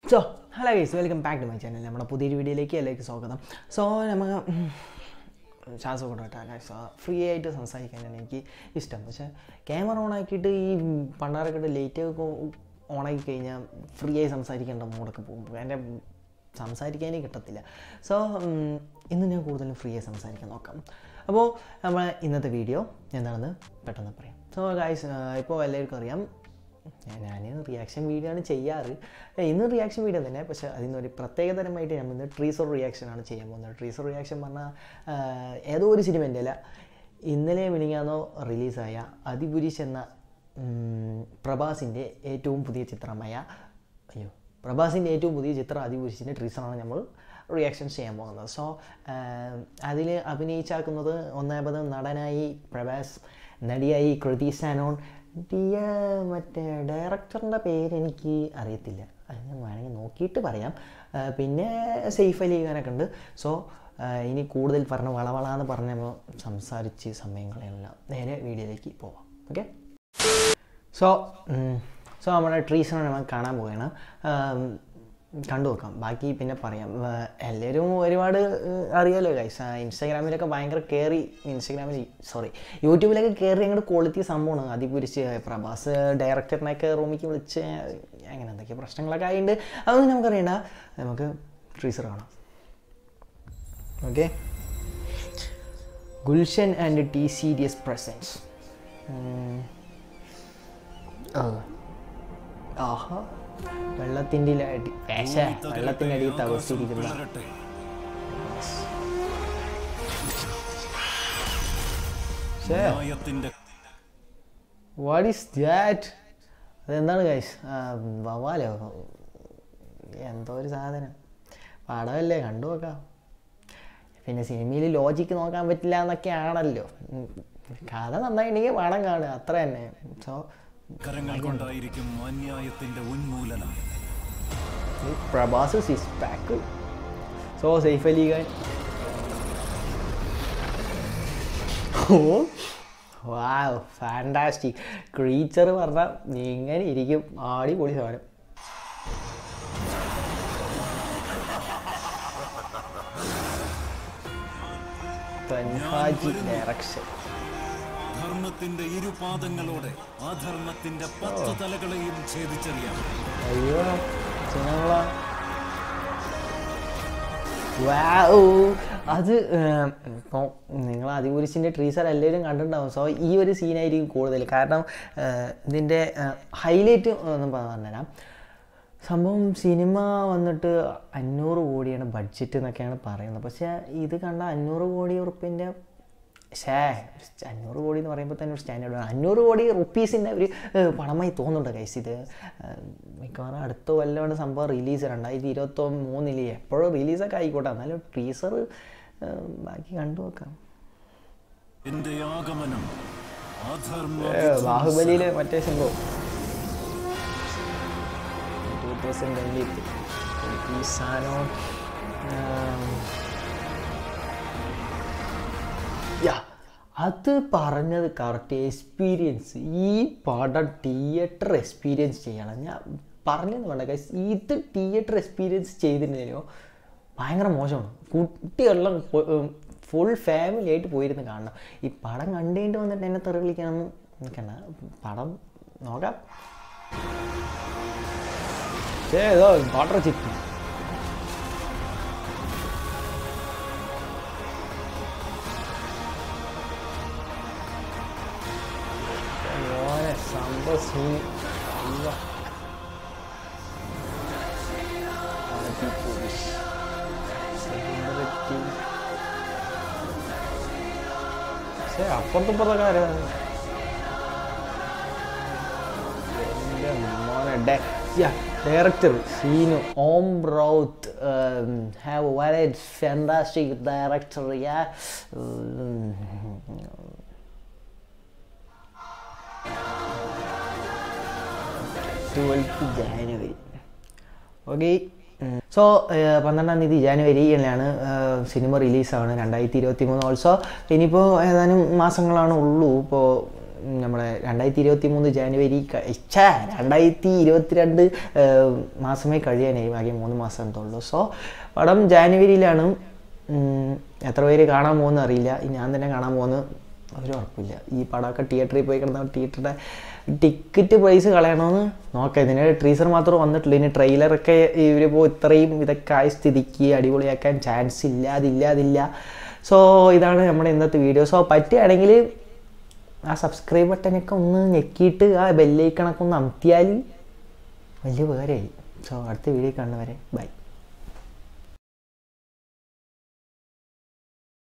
So hello guys welcome back to my channel നമ്മുടെ പുതിയൊരു വീഡിയോയിലേക്ക് എല്ലാവർക്കും സ്വാഗതം സോ നമുക്ക് ശ്വാസം കൊണ്ടോട്ടെ സോ ഫ്രീ ആയിട്ട് സംസാരിക്കാനാണ് എനിക്ക് ഇഷ്ടം പക്ഷേ ക്യാമറ ഓൺ ആക്കിയിട്ട് ഈ പണ്ടാറൊക്കെ ലേറ്റ് ഒക്കെ ഓണാക്കി കഴിഞ്ഞാൽ ഫ്രീ ആയി സംസാരിക്കേണ്ട മൂടൊക്കെ പോകും എൻ്റെ സംസാരിക്കാനേ കിട്ടത്തില്ല സോ ഇന്ന് ഞാൻ കൂടുതലും ഫ്രീ ആയി സംസാരിക്കാൻ നോക്കാം അപ്പോൾ നമ്മൾ ഇന്നത്തെ വീഡിയോ എന്താണെന്ന് പെട്ടെന്ന് പറയാം സോ ഗായ്സ് ഇപ്പോൾ എല്ലാവർക്കും അറിയാം ഞാൻ റിയാക്ഷൻ വീഡിയോ ആണ് ചെയ്യാറ് ഏ, ഇന്ന് റിയാക്ഷൻ വീഡിയോ തന്നെ പക്ഷേ അതിന് ഒരു പ്രത്യേകതരമായിട്ട് ഞാൻ ഇന്ന് ട്രീസർ റിയാക്ഷൻ ആണ് ചെയ്യാൻ പോകുന്നത് ട്രീസർ റിയാക്ഷൻ പറഞ്ഞാൽ ആ, ഏതോ ഒരു സിനിമൻ്റെ അല്ല ഇന്നലെ മിനിങ്ങാന്നോ റിലീസായ അതിപുരുഷ് എന്ന ഉം, പ്രഭാസിൻ്റെ ഏറ്റവും പുതിയ ചിത്രമായ അയ്യോ പ്രഭാസിൻ്റെ ഏറ്റവും പുതിയ ചിത്രം അതിപുരുഷിൻ്റെ ട്രീസറാണ് നമ്മൾ റിയാക്ഷൻ ചെയ്യാൻ പോകുന്നത് സോ അതിൽ അഭിനയിച്ചാക്കുന്നത് ഒന്നാമത് നടനായി പ്രഭാസ് നടിയായി കൃതി സാനോൺ ഡിയ മറ്റേ ഡയറക്ടറിൻ്റെ പേര് എനിക്ക് അറിയത്തില്ല അത് ഞാൻ വേണമെങ്കിൽ നോക്കിയിട്ട് പറയാം ആ, പിന്നെ സെയ്ഫ് അലി ഖാനൊക്കെ ഉണ്ട് സോ ഇനി കൂടുതൽ പറഞ്ഞ വളവളാന്ന് പറഞ്ഞ സംസാരിച്ച് സമയങ്ങളെല്ലാം നേരെ വീഡിയോയിലേക്ക് പോവാം ഓക്കെ സോ സോ നമ്മുടെ ട്രീസിനെ നമ്മൾ കാണാൻ പോവുകയാണ് ആം, കണ്ടു നോക്കാം ബാക്കി പിന്നെ പറയാം ആ, എല്ലാവരും ഒരുപാട് ഏഹ്, അറിയാലോ ഗൈസ് ഇൻസ്റ്റാഗ്രാമിലൊക്കെ ഭയങ്കര കയറി ഇൻസ്റ്റാഗ്രാമിൽ സോറി യൂട്യൂബിലൊക്കെ കയറി അങ്ങോട്ട് ക്വാളിറ്റി സംഭവമാണ് അതിപുരിച്ച് പ്രഭാസ് ഡയറക്ടറിനെയൊക്കെ റൂമിലേക്ക് വിളിച്ച് അങ്ങനെ എന്തൊക്കെ പ്രശ്നങ്ങളൊക്കെ ആയിട്ടുണ്ട് അതൊന്നും നമുക്കറിയണ്ട നമുക്ക് ട്രീസർ കാണാം okay Gulshan and T Series presents ആഹാ വെള്ളത്തിൻ്റെ അടി ഏശ വെള്ളത്തിൻ്റെ അടിയിൽ തകർത്തിരിക്കുന്ന പുലരട്ടെ ന്യായത്തിന്റെ വാട്ട് ഈസ് ദാറ്റ് അതെന്താണ് ഗൈസ് വവാലോ എന്തോ ഒരു സാധനം പടമല്ലേ കണ്ടു നോക്കാം പിന്നെ സിനിമയിൽ ലോജിക്ക് നോക്കാൻ പറ്റില്ല എന്നൊക്കെ ആണല്ലോ ഉം. കഥ നന്നായിട്ടുണ്ടെങ്കിൽ പടം കാണുക അത്ര തന്നെ സോ കരങ്ങൾ കൊണ്ടായിരിക്കും അന്യായത്തിന്റെ ഉന്മൂലനം Prabhas six pack so Saif Ali Khan oh wow fantastic creature പറഞ്ഞാൽ ഇങ്ങനെ ഇരിക്കും അടിപൊളി സാധനം തൻഹാജി ഡയറക്ഷൻ ധർമ്മത്തിന്റെ ഇരുപാദങ്ങളോടെ അധർമ്മത്തിന്റെ പത്ത് തലകളെയും ഛേദിച്ചറിയാം അയ്യോ സിനിമ വാവ് അത് ഇപ്പോൾ നിങ്ങൾ അതിപുരുഷിൻ്റെ ട്രീസർ എല്ലാവരും കണ്ടിട്ടുണ്ടാവും സോ ഈ ഒരു സീനായിരിക്കും കൂടുതൽ കാരണം ഏഹ്, ഇതിൻ്റെ ഹൈലൈറ്റ് ഒന്നും പറഞ്ഞുതരാം സംഭവം സിനിമ വന്നിട്ട് അഞ്ഞൂറ് കോടിയാണ് ബഡ്ജറ്റ് എന്നൊക്കെയാണ് പറയുന്നത് പക്ഷേ ഇത് കണ്ട അഞ്ഞൂറ് കോടി ഉറുപ്പിൻ്റെ ഷേ അഞ്ഞൂറ് കോടി എന്ന് പറയുമ്പോൾ തന്നെ ഒരു സ്റ്റാൻഡേർഡ് ആണ് അഞ്ഞൂറ് കോടി റുപ്പീസിൻ്റെ ഒരു ഏഹ്, പണമായി തോന്നുന്നുണ്ട് കൈസ് ഇത് ഏഹ്, മിക്കവാറും അടുത്ത കൊല്ലമാണ് സംഭവം റിലീസ് രണ്ടായിരത്തി ഇരുപത്തി മൂന്നില് എപ്പോഴും റിലീസൊക്കെ ആയിക്കോട്ടെ എന്നാലും ടീസർ ബാക്കി കണ്ടു നോക്കാം എന്റെ ആഗമനം അധർമ്മ ഏഹ്, ബാഹുബലിയിലെ മറ്റേ സംഭവം ടൂ തൗസൻഡ് ട്വൻറ്റി സാനോ യാ അത് പറഞ്ഞത് കറക്റ്റ് എക്സ്പീരിയൻസ് ഈ പടം തിയേറ്റർ എക്സ്പീരിയൻസ് ചെയ്യണം ഞാൻ പറഞ്ഞെന്ന് വേണ്ട guys, ഇത് തിയേറ്റർ എക്സ്പീരിയൻസ് ചെയ്തിട്ടുണ്ടെങ്കിലോ ഭയങ്കര മോശമാണ് കുട്ടികളെല്ലാം ഫുൾ ഫാമിലി ആയിട്ട് പോയിരുന്ന് കാണണം ഈ പടം കണ്ടുകൊണ്ട് വന്നിട്ട് എന്നെ തെറി വിളിക്കാനൊന്നും നിൽക്കണ്ട പടം നോക്കാം ഛേ, ഏതോ വാട്ടർ ചിപ്പ് മോനെ സംഭവ സീൻ അയ്യോ. അടിപൊളി. സെലിബ്രിറ്റി. ഛേ, അപ്പുറത്തും ഇപ്പുറത്തൊക്കെ ആരാണ് എൻ്റെ മോനെ ഡെ- yeah, ഡയറക്ടർ സീനു ഓം റൗത്ത് ഹാവ് വളരെ fantastic director yeah twelfth January okay so പന്ത്രണ്ടാം തീയതി ജാനുവരിയിലാണ് സിനിമ റിലീസാണ് രണ്ടായിരത്തി ഇരുപത്തി മൂന്ന് ഓൾസോ ഇനിയിപ്പോൾ ഏതാനും മാസങ്ങളാണ് ഉള്ളൂ ഇപ്പോൾ നമ്മുടെ രണ്ടായിരത്തി ഇരുപത്തി മൂന്ന് ജാനുവരി ഛേ രണ്ടായിരത്തി ഇരുപത്തിരണ്ട് ഏഹ്, മാസമേ കഴിയാനായി ബാക്കി മൂന്ന് മാസം എന്തോളൂ സോ പടം ജാനുവരിയിലാണ് ഉം, എത്ര പേര് കാണാൻ പോകുന്ന അറിയില്ല ഈ ഞാൻ തന്നെ കാണാൻ പോകുന്ന ഒരു ഉറപ്പില്ല ഈ പടമൊക്കെ തിയേറ്ററിൽ പോയി കിടന്ന തിയേറ്ററിൻ്റെ ടിക്കറ്റ് പ്രൈസ് കളയണമെന്ന് നോക്കാം ഇതിന് ട്രീസർ മാത്രം വന്നിട്ടില്ല ഇനി ട്രെയിലറൊക്കെ ഇവരിപ്പോൾ ഇത്രയും ഇതൊക്കെ ആയ സ്ഥിതിക്ക് അടിപൊളിയാക്കാൻ ചാൻസ് ഇല്ല അതില്ല അതില്ല സോ ഇതാണ് നമ്മുടെ ഇന്നത്തെ വീഡിയോ സോ പറ്റുകയാണെങ്കിൽ ആ സബ്സ്ക്രൈബ് ബട്ടനൊക്കെ ഒന്ന് ഞെക്കിയിട്ട് ആ ബെല്ലൈക്കണൊക്കെ ഒന്ന് അമർത്തിയാൽ വലിയ ഉപകാരമായി സോ അടുത്ത വീഡിയോ കാണുന്നവരെ ബൈ